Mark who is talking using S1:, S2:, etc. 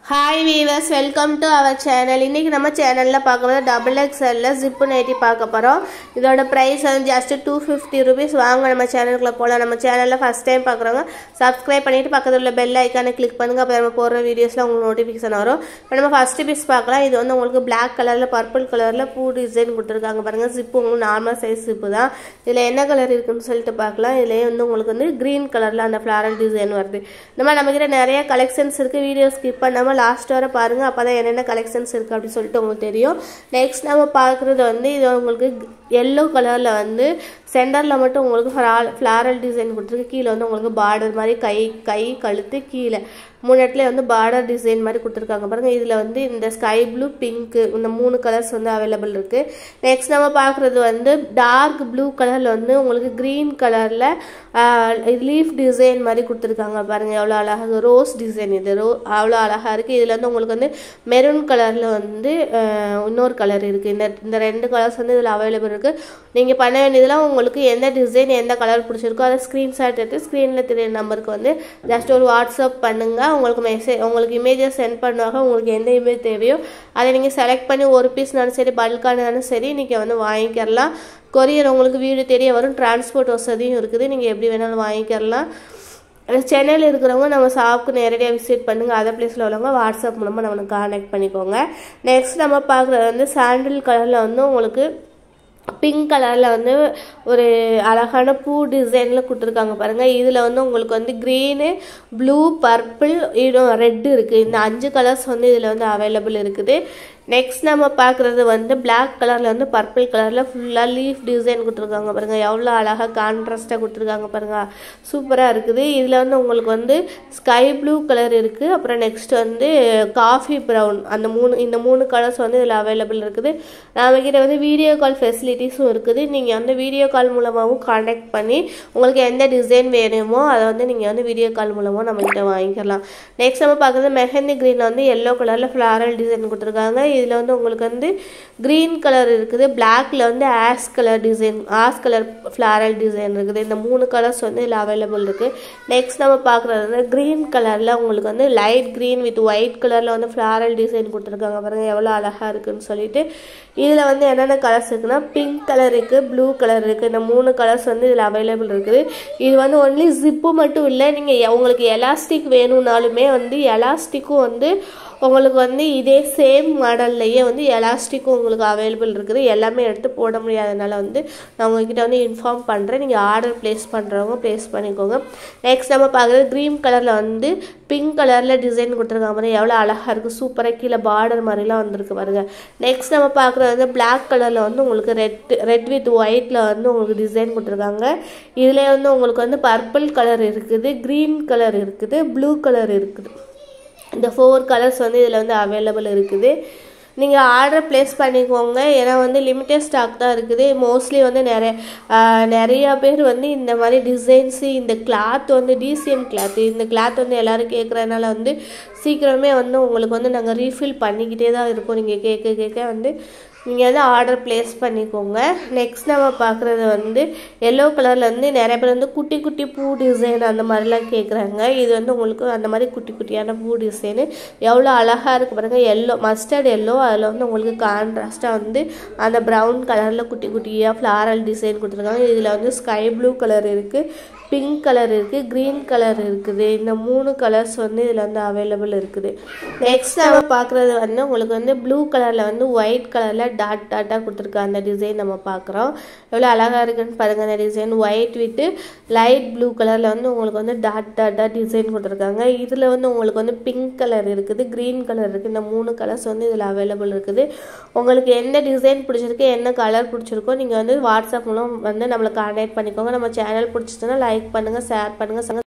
S1: hi viewers welcome to our channel இன்றைக்கி நம்ம சேனலில் பார்க்குறது டபுள் எக்ஸ்எல்ல ஜிப்பு நைட்டி பார்க்க போகிறோம் இதோட ப்ரைஸ் வந்து ஜஸ்ட் டூ ஃபிஃப்டி ருபீஸ் வாங்க நம்ம சேனலுக்குள்ள போகலாம் நம்ம சேனலில் ஃபஸ்ட் டைம் பார்க்குறவங்க சப்ஸ்கிரைப் பண்ணிவிட்டு பக்கத்தில் உள்ள பெல் ஐக்கானை கிளிக் பண்ணுங்கள் அப்போ நம்ம போடுற வீடியோஸில் உங்களுக்கு நோட்டிஃபிகேஷன் வரும் இப்போ நம்ம ஃபஸ்ட்டு பீஸ் பார்க்கலாம் இது வந்து உங்களுக்கு பிளாக் கலரில் பர்பிள் கலரில் பூ டிசைன் கொடுத்துருக்காங்க பாருங்கள் ஜிப்பு உங்களுக்கு நார்மல் சைஸ் ஜிப்பு தான் இதில் என்ன கலர் இருக்குன்னு சொல்லிட்டு பார்க்கலாம் இதுலேயே வந்து உங்களுக்கு வந்து க்ரீன் கலரில் அந்த ஃப்ளாரல் டிசைன் வருது இந்த மாதிரி நம்மக்கிட்ட நிறைய கலெக்ஷன்ஸ் இருக்குது வீடியோ ஸ்கிப் பண்ணாமல் லாஸ்ட் வரை பாருங்கள் அப்போ தான் என்னென்ன கலெக்ஷன்ஸ் இருக்குது அப்படின்னு சொல்லிட்டு உங்களுக்கு தெரியும் நெக்ஸ்ட் நம்ம பார்க்குறது வந்து இது உங்களுக்கு எல்லோ கலரில் வந்து சென்டரில் மட்டும் உங்களுக்கு ஃப்ளாரல் டிசைன் கொடுத்துருக்கு கீழே வந்து உங்களுக்கு பார்டர் மாதிரி கை கை கழுத்து கீழே மூணு இடத்துல வந்து பார்டர் டிசைன் மாதிரி கொடுத்துருக்காங்க பாருங்கள் இதில் வந்து இந்த ஸ்கை ப்ளூ பிங்க்கு இந்த மூணு கலர்ஸ் வந்து அவைலபிள் இருக்குது நெக்ஸ்ட் நம்ம பார்க்குறது வந்து டார்க் ப்ளூ கலரில் வந்து உங்களுக்கு க்ரீன் கலரில் லீஃப் டிசைன் மாதிரி கொடுத்துருக்காங்க பாருங்கள் எவ்வளோ அழகாக ரோஸ் டிசைன் இது ரோ அவ்வளோ அழகாக இருக்குது இதில் வந்து உங்களுக்கு வந்து மெரூன் கலரில் வந்து இன்னொரு கலர் இருக்குது இந்த இந்த ரெண்டு கலர்ஸ் வந்து இதில் அவைலபிள் இருக்குது நீங்கள் பண்ண வேண்டியதெல்லாம் உங்களுக்கு எந்த டிசைன் எந்த கலர் பிடிச்சிருக்கோ அதை ஸ்க்ரீன்ஷாட் எடுத்து ஸ்க்ரீனில் தெரிய நம்பருக்கு வந்து ஜஸ்ட் ஒரு வாட்ஸ்அப் பண்ணுங்கள் உங்களுக்கு மெசேஜ் உங்களுக்கு இமேஜஸ் சென்ட் பண்ணுவாங்க உங்களுக்கு எந்த இமேஜ் தேவையோ அதை நீங்கள் செலக்ட் பண்ணி ஒரு பீஸ்னாலும் சரி பல்கானாலும் சரி நீங்கள் வந்து வாங்கிக்கிறலாம் கொரியர் உங்களுக்கு வீடு தெரிய வரும் டிரான்ஸ்போர்ட் வசதியும் இருக்குது நீங்கள் எப்படி வேணாலும் வாங்கிக்கிறலாம் சென்னையில் இருக்கிறவங்க நம்ம ஷாப்புக்கு நேரடியாக விசிட் பண்ணுங்கள் அதர் பிளேஸில் உள்ளவங்க வாட்ஸ்அப் மூலமாக நம்ம கான்டாக்ட் பண்ணிக்கோங்க நெக்ஸ்ட் நம்ம பார்க்குறது வந்து சாண்டில் கலரில் வந்து உங்களுக்கு பிங்க் கலரில் வந்து ஒரு அழகான பூ டிசைனில் கொடுத்துருக்காங்க பாருங்கள் இதில் வந்து உங்களுக்கு வந்து க்ரீனு ப்ளூ பர்பிள் இன்னும் ரெட்டு இருக்குது இந்த அஞ்சு கலர்ஸ் வந்து இதில் வந்து அவைலபிள் இருக்குது நெக்ஸ்ட் நம்ம பார்க்குறது வந்து பிளாக் கலரில் வந்து பர்பிள் கலரில் ஃபுல்லாக லீஃப் டிசைன் கொடுத்துருக்காங்க பாருங்கள் எவ்வளோ அழகாக கான்ட்ராஸ்ட்டாக கொடுத்துருக்காங்க பாருங்கள் சூப்பராக இருக்குது இதில் வந்து உங்களுக்கு வந்து ஸ்கை ப்ளூ கலர் இருக்குது அப்புறம் நெக்ஸ்ட் வந்து காஃபி ப்ரௌன் அந்த மூணு இந்த மூணு கலர்ஸ் வந்து இதில் அவைலபிள் இருக்குது நம்மக்கிட்ட வந்து வீடியோ கால் ஃபெசிலிட்டிஸும் இருக்குது நீங்கள் வந்து வீடியோ கால் மூலமாகவும் காண்டாக்ட் பண்ணி உங்களுக்கு எந்த டிசைன் வேணுமோ அதை வந்து நீங்கள் வந்து வீடியோ கால் மூலமாக நம்மக்கிட்ட வாங்கிக்கலாம் நெக்ஸ்ட் நம்ம பார்க்குறது மெஹந்தி க்ரீனில் வந்து எல்லோ கலரில் ஃப்ளாரல் டிசைன் கொடுத்துருக்காங்க இதில் வந்து உங்களுக்கு வந்து க்ரீன் கலர் இருக்குது பிளாக்ல வந்து ash colour design ash colour floral design இருக்குது இந்த மூணு கலர்ஸ் வந்து இதில் அவைலபிள் இருக்குது நெக்ஸ்ட் நம்ம பார்க்குறது வந்து க்ரீன் கலரில் உங்களுக்கு வந்து லைட் க்ரீன் வித் ஒயிட் கலரில் வந்து ஃப்ளாரல் டிசைன் கொடுத்துருக்காங்க பாருங்கள் எவ்வளோ அழகாக இருக்குன்னு சொல்லிட்டு இதில் வந்து என்னென்ன கலர்ஸ் இருக்குன்னா பிங்க் கலர் இருக்குது ப்ளூ கலர் இருக்குது இந்த மூணு கலர்ஸ் வந்து இதில் அவைலபிள் இருக்குது இது வந்து ஒன்லி ஜிப்பு மட்டும் இல்லை நீங்கள் உங்களுக்கு எலாஸ்டிக் வேணும்னாலுமே வந்து எலாஸ்டிக்கும் வந்து உங்களுக்கு வந்து இதே சேம் மாடல்லையே வந்து எலாஸ்டிக்கும் உங்களுக்கு அவைலபிள் இருக்குது எல்லாமே எடுத்து போட முடியாதனால வந்து நான் உங்ககிட்ட வந்து இன்ஃபார்ம் பண்ணுறேன் நீங்கள் ஆர்டர் ப்ளேஸ் பண்ணுறவங்க ப்ளேஸ் பண்ணிக்கோங்க நெக்ஸ்ட் நம்ம பார்க்குறது க்ரீன் கலரில் வந்து பிங்க் கலரில் டிசைன் கொடுத்துருக்காங்க பாருங்க எவ்வளோ அழகாக இருக்குது சூப்பராக கீழே பார்டர் மாதிரிலாம் வந்திருக்கு பாருங்க நெக்ஸ்ட் நம்ம பார்க்குறது வந்து பிளாக் கலரில் வந்து உங்களுக்கு ரெட் ரெட் வித் ஒயிட்டில் வந்து உங்களுக்கு டிசைன் கொடுத்துருக்காங்க இதில் வந்து உங்களுக்கு வந்து பர்பிள் கலர் இருக்குது க்ரீன் கலர் இருக்குது ப்ளூ கலர் இருக்குது இந்த ஃபோர் கலர்ஸ் வந்து இதில் வந்து அவைலபிள் இருக்குது நீங்கள் ஆர்டர் ப்ளேஸ் பண்ணிக்கோங்க ஏன்னா வந்து லிமிட்டட் ஸ்டாக் தான் இருக்குது மோஸ்ட்லி வந்து நிறைய நிறையா பேர் வந்து இந்த மாதிரி டிசைன்ஸு இந்த கிளாத் வந்து டிசிஎம் கிளாத் இந்த கிளாத் வந்து எல்லோரும் கேட்குறதுனால வந்து சீக்கிரமே வந்து உங்களுக்கு வந்து நாங்கள் ரீஃபில் பண்ணிக்கிட்டே தான் இருக்கோம் நீங்கள் கேட்க கேட்க வந்து நீங்கள் வந்து ஆர்டர் ப்ளேஸ் பண்ணிக்கோங்க நெக்ஸ்ட் நம்ம பார்க்குறது வந்து எல்லோ கலரில் வந்து நிறைய பேர் வந்து குட்டி குட்டி பூ டிசைன் அந்த மாதிரிலாம் கேட்குறாங்க இது வந்து உங்களுக்கு அந்த மாதிரி குட்டி குட்டியான பூ டிசைனு எவ்வளோ அழகாக இருக்குது பாருங்கள் எல்லோ மஸ்டர்ட் எல்லோ அதில் வந்து உங்களுக்கு கான்ட்ராஸ்ட்டாக வந்து அந்த ப்ரௌன் கலரில் குட்டி குட்டியாக ஃப்ளாரல் டிசைன் கொடுத்துருக்காங்க இதில் வந்து ஸ்கை ப்ளூ கலர் இருக்குது பிங்க் கலர் இருக்குது க்ரீன் கலர் இருக்குது இந்த மூணு கலர்ஸ் வந்து இதில் வந்து அவைலபிள் இருக்குது நெக்ஸ்ட் நம்ம பார்க்குறது வந்து உங்களுக்கு வந்து ப்ளூ கலரில் வந்து ஒயிட் கலரில் டாட் டாட்டாக கொடுத்துருக்க அந்த டிசைன் நம்ம பார்க்குறோம் எவ்வளோ அழகாக இருக்குன்னு பாருங்கள் அந்த டிசைன் ஒயிட் விட்டு லைட் ப்ளூ கலரில் வந்து உங்களுக்கு வந்து டாட் டாட்டாக டிசைன் கொடுத்துருக்காங்க இதில் வந்து உங்களுக்கு வந்து பிங்க் கலர் இருக்குது க்ரீன் கலர் இருக்குது இந்த மூணு கலர்ஸ் வந்து இதில் அவைலபிள் இருக்குது உங்களுக்கு எந்த டிசைன் பிடிச்சிருக்கு என்ன கலர் பிடிச்சிருக்கோ நீங்கள் வந்து வாட்ஸ்அப் மூலம் வந்து நம்மளை கான்டாக்ட் பண்ணிக்கோங்க நம்ம சேனல் பிடிச்சிச்சுன்னா லைக் பண்ணுங்கள் ஷேர் பண்ணுங்கள்